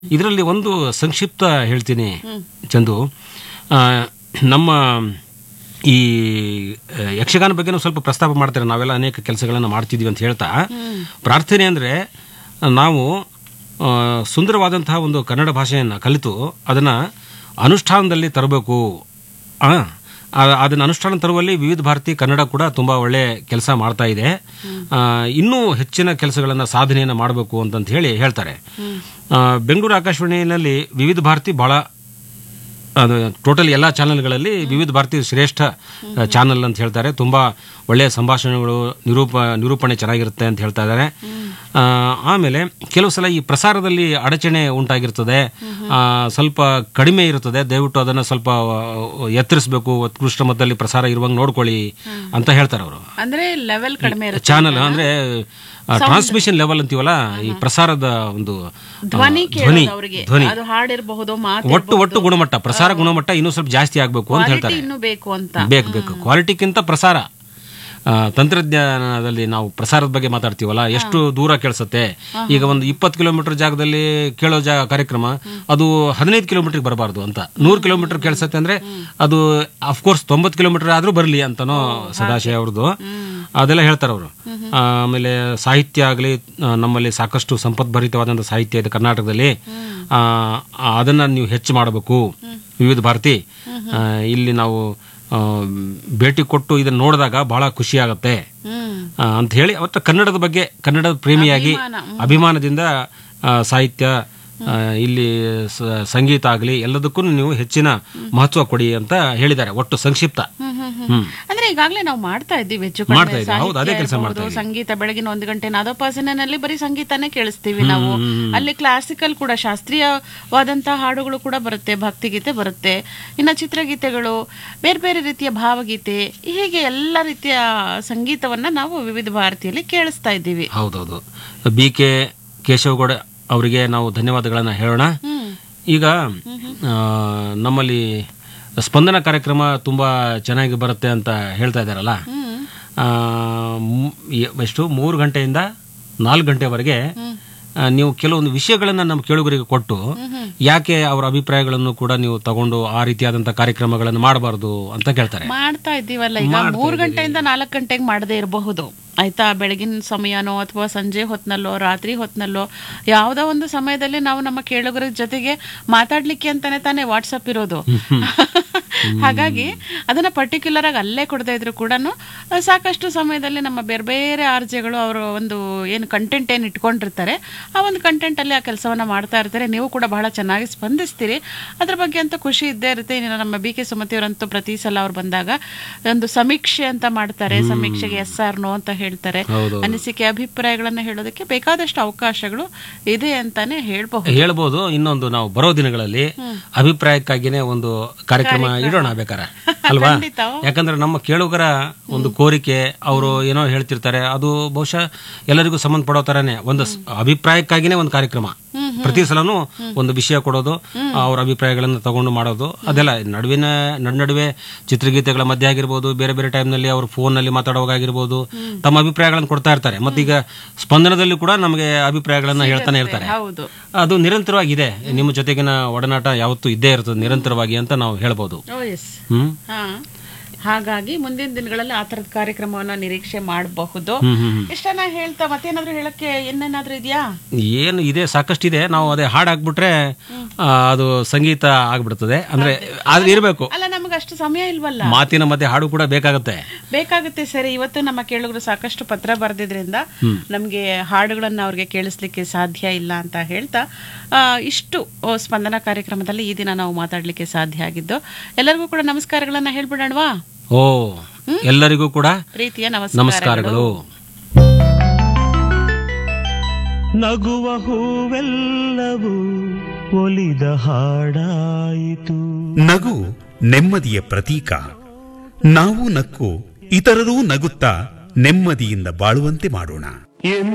ಇದರಲ್ಲಿ ಒಂದು ಸಂಕ್ಷಿಪ್ತ ಹೇಳ್ತೀನಿ ಚಂದು ಆ, ನಮ್ಮ ಈ ಆ, ಯಕ್ಷಗಾನ ಬಗ್ಗೆನೂ ಸ್ವಲ್ಪ ಪ್ರಸ್ತಾಪ ಮಾಡ್ತಾರೆ ನಾವೆಲ್ಲ ಅನೇಕ ಕೆಲಸಗಳನ್ನು ಮಾಡ್ತಿದ್ವಿ ಅಂತ ಹೇಳ್ತಾ ಪ್ರಾರ್ಥನೆ ಅಂದರೆ ನಾವು ಆ, ಸುಂದರವಾದಂತಹ ಒಂದು ಕನ್ನಡ ಭಾಷೆಯನ್ನು ಕಲಿತು ಅದನ್ನು ಅನುಷ್ಠಾನದಲ್ಲಿ ತರಬೇಕು ಆ, ಆ- ಅದನ್ನ ಅನುಷ್ಠಾನ ತರುವಲ್ಲಿ ವಿವಿಧ ಭಾರತಿ ಕನ್ನಡ ಕೂಡ ತುಂಬ ಒಳ್ಳೆ ಕೆಲಸ ಮಾಡ್ತಾ ಇದೆ ಆ, ಇನ್ನೂ ಹೆಚ್ಚಿನ ಕೆಲಸಗಳನ್ನು ಸಾಧನೆಯನ್ನು ಮಾಡಬೇಕು ಅಂತಂತ ಹೇಳಿ ಹೇಳ್ತಾರೆ ಆ, ಬೆಂಗಳೂರು ಆಕಾಶವಾಣಿಯಲ್ಲಿ ವಿವಿಧ ಭಾರತಿ ಬಹಳ ಅದು ಟೋಟಲ್ ಎಲ್ಲ ಚಾನೆಲ್ಗಳಲ್ಲಿ ವಿವಿಧ ಭಾರತಿ ಶ್ರೇಷ್ಠ ಚಾನೆಲ್ ಅಂತ ಹೇಳ್ತಾರೆ ತುಂಬ ಒಳ್ಳೆಯ ಸಂಭಾಷಣೆಗಳು ನಿರೂಪ ನಿರೂಪಣೆ ಚೆನ್ನಾಗಿರುತ್ತೆ ಅಂತ ಹೇಳ್ತಾ ಇದ್ದಾರೆ ಆ, ಆಮೇಲೆ ಕೆಲವು ಸಲ ಈ ಪ್ರಸಾರದಲ್ಲಿ ಅಡಚಣೆ ಉಂಟಾಗಿರ್ತದೆ ಆ, ಸ್ವಲ್ಪ ಕಡಿಮೆ ಇರುತ್ತದೆ ದಯವಿಟ್ಟು ಅದನ್ನು ಸ್ವಲ್ಪ ಆ, ಎತ್ತರಿಸಬೇಕು ಉತ್ಕೃಷ್ಟ ಮಟ್ಟದಲ್ಲಿ ಪ್ರಸಾರ ಇರುವಂಗೆ ನೋಡ್ಕೊಳ್ಳಿ ಅಂತ ಹೇಳ್ತಾರೆ ಅವರು ಅಂದ್ರೆ ಲೆವೆಲ್ ಕಡಿಮೆ ಇರುತ್ತೆ ಚಾನಲ್ ಅಂದ್ರೆ ಟ್ರಾನ್ಸ್ಮಿಷನ್ ಲೆವೆಲ್ ಅಂತೀವಲ್ಲ ಈ ಪ್ರಸಾರದ ಒಂದು ಆ, ಧ್ವನಿ ಧ್ವನಿ ಕೇಳೋದು ಅವ್ರಿಗೆ ಧ್ವನಿ ಅದು ಹಾಡಿರಬಹುದು ಮಾತು ಒಟ್ಟು ಒಟ್ಟು ಗುಣಮಟ್ಟ ಪ್ರಸಾರ ಗುಣಮಟ್ಟ ಇನ್ನೂ ಸ್ವಲ್ಪ ಜಾಸ್ತಿ ಆಗಬೇಕು ಅಂತ ಹೇಳ್ತಾರೆ ಇನ್ನೂ ಬೇಕು ಅಂತ ಬೇಕು ಬೇಕು ಕ್ವಾಲಿಟಿಗಿಂತ ಪ್ರಸಾರ ಆ, ತಂತ್ರಜ್ಞಾನದಲ್ಲಿ ನಾವು ಪ್ರಸಾರದ ಬಗ್ಗೆ ಮಾತಾಡ್ತೀವಲ್ಲ ಎಷ್ಟು ದೂರ ಕೇಳಿಸುತ್ತೆ ಈಗ ಒಂದು ಇಪ್ಪತ್ತು ಕಿಲೋಮೀಟರ್ ಜಾಗದಲ್ಲಿ ಕೇಳೋ ಜಾ ಕಾರ್ಯಕ್ರಮ ಅದು ಹದಿನೈದು ಕಿಲೋಮೀಟರ್ಗೆ ಬರಬಾರ್ದು ಅಂತ ನೂರು ಕಿಲೋಮೀಟರ್ ಕೇಳಿಸುತ್ತೆ ಅಂದ್ರೆ ಅದು ಅಫ್ಕೋರ್ಸ್ ತೊಂಬತ್ತು ಕಿಲೋಮೀಟರ್ ಆದ್ರೂ ಬರಲಿ ಅಂತನೋ ಸದಾಶಯ ಅವ್ರದ್ದು ಅದೆಲ್ಲ ಹೇಳ್ತಾರೆ ಅವರು ಆಮೇಲೆ ಸಾಹಿತ್ಯ ಆಗಲಿ ನಮ್ಮಲ್ಲಿ ಸಾಕಷ್ಟು ಸಂಪದ್ಭರಿತವಾದಂಥ ಸಾಹಿತ್ಯ ಇದೆ ಕರ್ನಾಟಕದಲ್ಲಿ ಆ, ಅದನ್ನ ನೀವು ಹೆಚ್ಚು ಮಾಡಬೇಕು ವಿವಿಧ ಭಾರತಿ ಆ, ಇಲ್ಲಿ ನಾವು ಆ, ಭೇಟಿ ಕೊಟ್ಟು ಇದನ್ನ ನೋಡಿದಾಗ ಬಹಳ ಖುಷಿ ಆಗುತ್ತೆ ಹ್ಮ್ ಆ, ಅಂತ ಹೇಳಿ ಅವತ್ತ ಕನ್ನಡದ ಬಗ್ಗೆ ಕನ್ನಡದ ಪ್ರೇಮಿಯಾಗಿ ಅಭಿಮಾನದಿಂದ ಆ, ಸಾಹಿತ್ಯ ಆ, ಇಲ್ಲಿ ಸ- ಸಂಗೀತ ಆಗಲಿ ಎಲ್ಲದಕ್ಕೂ ನೀವು ಹೆಚ್ಚಿನ ಮಹತ್ವ ಕೊಡಿ ಅಂತ ಹೇಳಿದ್ದಾರೆ ಒಟ್ಟು ಸಂಕ್ಷಿಪ್ತ ಹ್ಮ್, ಹ್ಮ್, ಹ್ಮ್. ಹ್ಮ್ ಅಂದ್ರೆ ಈಗಾಗಲೇ ನಾವು ಮಾಡ್ತಾ ಇದ್ದೀವಿ ಹೆಚ್ಚು ಮಾಡ್ತಾ ಕಡಿಮೆ ಇದ್ದೀವಿ. ಹೌದು, ಅದೇ ಸಾಹಿತ್ಯ ಕೆಲ್ಸ ಮಾಡ್ತಾ ಇರ್ಬೋದು, ಸಂಗೀತ ಬೆಳಗಿನ ಒಂದು ಗಂಟೆ ನಾದೋಪಾಸನೆಯಲ್ಲಿ ಬರೀ ಸಂಗೀತನೇ ಕೇಳಿಸ್ತೀವಿ ನಾವು ಅಲ್ಲಿ ಕ್ಲಾಸಿಕಲ್ ಕೂಡ ಶಾಸ್ತ್ರೀಯವಾದಂತಹ ಹಾಡುಗಳು ಕೂಡ ಬರುತ್ತೆ ಭಕ್ತಿಗೀತೆ ಬರುತ್ತೆ ಇನ್ನು ಚಿತ್ರಗೀತೆಗಳು ಬೇರೆ ಬೇರೆ ರೀತಿಯ ಭಾವಗೀತೆ ಹೀಗೆ ಎಲ್ಲ ರೀತಿಯ ಸಂಗೀತವನ್ನ ನಾವು ವಿವಿಧ ಭಾರತಿಯಲ್ಲಿ ಕೇಳಿಸ್ತಾ ಇದ್ದೀವಿ ಹೌದೌದು ಬಿ ಕೆ ಕೇಶವಗೌಡ ಅವರಿಗೆ ನಾವು ಧನ್ಯವಾದಗಳನ್ನು ಹೇಳೋಣ ಹ್ಮ್ ಈಗ ಆ, ನಮ್ಮಲ್ಲಿ ಸ್ಪಂದನ ಕಾರ್ಯಕ್ರಮ ತುಂಬ ಚೆನ್ನಾಗಿ ಬರುತ್ತೆ ಅಂತ ಹೇಳ್ತಾ ಇದ್ದಾರಲ್ಲ ಹ್ಮ್ ಆ, ಮು- ಎ- ಎಷ್ಟು ಮೂರು ಗಂಟೆಯಿಂದ ನಾಲ್ಕು ಗಂಟೆವರೆಗೆ ಆ, ನೀವು ಕೆಲವೊಂದು ವಿಷಯಗಳನ್ನು ನಮ್ಮ ಕೇಳುಗರಿಗೆ ಕೊಟ್ಟು ಯಾಕೆ ಅವರ ಅಭಿಪ್ರಾಯಗಳನ್ನು ಕೂಡ ನೀವು ತಗೊಂಡು ಆ ರೀತಿಯಾದಂಥ ಕಾರ್ಯಕ್ರಮಗಳನ್ನು ಮಾಡಬಾರ್ದು ಅಂತ ಕೇಳ್ತಾರೆ ಮಾಡ್ತಾ ಇದ್ದೀವಲ್ಲ ಈಗ ಮೂರು ಗಂಟೆಯಿಂದ ನಾಲ್ಕು ಗಂಟೆಗೆ ಮಾಡದೇ ಇರಬಹುದು ಆಯ್ತಾ ಬೆಳಗಿನ ಸಮಯನೋ ಅಥವಾ ಸಂಜೆ ಹೊತ್ನಲ್ಲೋ ರಾತ್ರಿ ಹೊತ್ನಲ್ಲೋ ಯಾವುದೋ ಒಂದು ಸಮಯದಲ್ಲಿ ನಾವು ನಮ್ಮ ಕೇಳುಗರ ಜೊತೆಗೆ ಮಾತಾಡ್ಲಿಕ್ಕೆ ಅಂತಾನೆ ತಾನೇ ವಾಟ್ಸಪ್ ಇರೋದು ಹಾಗಾಗಿ ಅದನ್ನ ಪರ್ಟಿಕ್ಯುಲರ್ ಆಗಿ ಅಲ್ಲೇ ಕೊಡದೇ ಇದ್ರು ಕೂಡ ಸಾಕಷ್ಟು ಸಮಯದಲ್ಲಿ ನಮ್ಮ ಬೇರೆ ಬೇರೆ ಆರ್ಜೆಗಳು ಅವರು ಒಂದು ಏನು ಕಂಟೆಂಟ್ ಏನು ಇಟ್ಕೊಂಡಿರ್ತಾರೆ ಆ ಒಂದು ಕಂಟೆಂಟ್ ಅಲ್ಲಿ ಆ ಕೆಲಸವನ್ನ ಮಾಡ್ತಾ ಇರ್ತಾರೆ ನೀವು ಕೂಡ ಬಹಳ ಚೆನ್ನಾಗಿ ಸ್ಪಂದಿಸ್ತೀರಿ ಅದ್ರ ಬಗ್ಗೆ ಅಂತೂ ಖುಷಿ ಇದ್ದೇ ಇರುತ್ತೆ ಇನ್ನು ನಮ್ಮ ಬಿ ಕೆ ಸುಮತಿ ಅವರಂತೂ ಪ್ರತಿ ಸಲ ಅವ್ರು ಬಂದಾಗ ಒಂದು ಸಮೀಕ್ಷೆ ಅಂತ ಮಾಡ್ತಾರೆ ಸಮೀಕ್ಷೆಗೆ ಎಸ್ ಆರ್ ನೋ ಅಂತ ಹೇಳ್ತಾರೆ ಹೌದು. ಅನಿಸಿಕೆ ಅಭಿಪ್ರಾಯಗಳನ್ನ ಹೇಳೋದಕ್ಕೆ ಬೇಕಾದಷ್ಟು ಅವಕಾಶಗಳು ಇದೆ ಅಂತಾನೆ ಹೇಳ್ಬಹುದು ಹೇಳ್ಬೋದು ಇನ್ನೊಂದು ನಾವು ಬರೋ ದಿನಗಳಲ್ಲಿ ಅಭಿಪ್ರಾಯಕ್ಕಾಗಿನೇ ಒಂದು ಕಾರ್ಯಕ್ರಮ ಇಡೋಣ ಬೇಕಾರೆ ಅಲ್ವಾ ಖಂಡಿತ. ಯಾಕಂದ್ರೆ ನಮ್ಮ ಕೇಳುಗರ ಒಂದು ಕೋರಿಕೆ ಅವರು ಏನೋ ಹೇಳ್ತಿರ್ತಾರೆ ಅದು ಬಹುಶಃ ಎಲ್ಲರಿಗೂ ಸಂಬಂಧಪಡೋ ತರನೇ ಒಂದು ಸ್- ಅಭಿಪ್ರಾಯಕ್ಕಾಗಿನೇ ಒಂದು ಕಾರ್ಯಕ್ರಮ ಪ್ರತಿ ಸಲನೂ ಒಂದು ವಿಷಯ ಕೊಡೋದು ಅವ್ರ ಅಭಿಪ್ರಾಯಗಳನ್ನು ತಗೊಂಡು ಮಾಡೋದು ಅದೆಲ್ಲ ನಡುವಿನ ನಡ್ ನಡುವೆ ಚಿತ್ರಗೀತೆಗಳ ಮಧ್ಯೆ ಆಗಿರ್ಬೋದು ಬೇರೆ ಬೇರೆ ಟೈಮ್ನಲ್ಲಿ ಅವರು ಫೋನ್ನಲ್ಲಿ ಮಾತಾಡುವಾಗಾಗಿರ್ಬೋದು ತಮ್ಮ ಅಭಿಪ್ರಾಯಗಳನ್ನು ಕೊಡ್ತಾ ಇರ್ತಾರೆ ಮತ್ತೀಗ ಸ್ಪಂದನದಲ್ಲಿ ಕೂಡ ನಮಗೆ ಅಭಿಪ್ರಾಯಗಳನ್ನ ಹೇಳ್ತಾನೆ ಇರ್ತಾರೆ ಹೌದು ಅದು ನಿರಂತರವಾಗಿದೆ ನಿಮ್ಮ ಜೊತೆಗಿನ ಒಡನಾಟ ಯಾವತ್ತೂ ಇದ್ದೇ ಇರ್ತದೆ ನಿರಂತರವಾಗಿ ಅಂತ ನಾವು ಹೇಳ್ಬೋದು ಓ ಎಸ್ ಹ್ಮ್ ಹಾ ಹಾಗಾಗಿ ಮುಂದಿನ ದಿನಗಳಲ್ಲಿ ಆ ತರದ ಕಾರ್ಯಕ್ರಮವನ್ನ ನಿರೀಕ್ಷೆ ಮಾಡಬಹುದು ಹ್ಮ್ ಹ್ಮ್ ಹ್ಮ್. ಇಷ್ಟನ್ನ ಹೇಳ್ತಾ ಮತ್ತೇನಾದ್ರೂ ಹೇಳಕ್ಕೆ ಇನ್ನೇನಾದ್ರೂ ಇದೆಯಾ ಏನು ಇದೆ ಸಾಕಷ್ಟಿದೆ ನಾವು ಅದೇ ಹಾಡು ಹಾಕ್ಬಿಟ್ರೆ ಆ, ಅದು ಸಂಗೀತ ಆಗ್ಬಿಡ್ತದೆ ಅಂದ್ರೆ ಅದು ಇರಬೇಕು ಅಲ್ಲ ನಮಗೆ ಅಷ್ಟು ಸಮಯ ಇಲ್ವಲ್ಲ ಮಾತಿನ ಮಧ್ಯೆ ಹಾಡು ಕೂಡ ಬೇಕಾಗುತ್ತೆ ಬೇಕಾಗುತ್ತೆ ಸರಿ ಇವತ್ತು ನಮ್ಮ ಕೇಳುಗರು ಸಾಕಷ್ಟು ಪತ್ರ ಬರೆದಿದ್ರಿಂದ ನಮಗೆ ಹಾಡುಗಳನ್ನ ಅವ್ರಿಗೆ ಕೇಳಿಸ್ಲಿಕ್ಕೆ ಸಾಧ್ಯ ಇಲ್ಲ ಅಂತ ಹೇಳ್ತಾ ಆ, ಇಷ್ಟು ಓ, ಸ್ಪಂದನ ಕಾರ್ಯಕ್ರಮದಲ್ಲಿ ಈ ದಿನ ನಾವು ಮಾತಾಡ್ಲಿಕ್ಕೆ ಸಾಧ್ಯ ಆಗಿದ್ದು ಎಲ್ಲರಿಗೂ ಕೂಡ ನಮಸ್ಕಾರಗಳನ್ನ ಹೇಳ್ಬಿಡೋಣವಾ ಓ ಎಲ್ಲರಿಗೂ ಕೂಡ ಪ್ರೀತಿಯ ನಮಸ್ಕಾರ ನಮಸ್ಕಾರಗಳು ನಗುವ ಹೂವೆಲ್ಲವೂ ಒಲಿದ ಹಾಡಾಯಿತು ನಗು ನೆಮ್ಮದಿಯ ಪ್ರತೀಕ ನಾವು ನಕ್ಕು ಇತರರೂ ನಗುತ್ತಾ ನೆಮ್ಮದಿಯಿಂದ ಬಾಳುವಂತೆ ಮಾಡೋಣ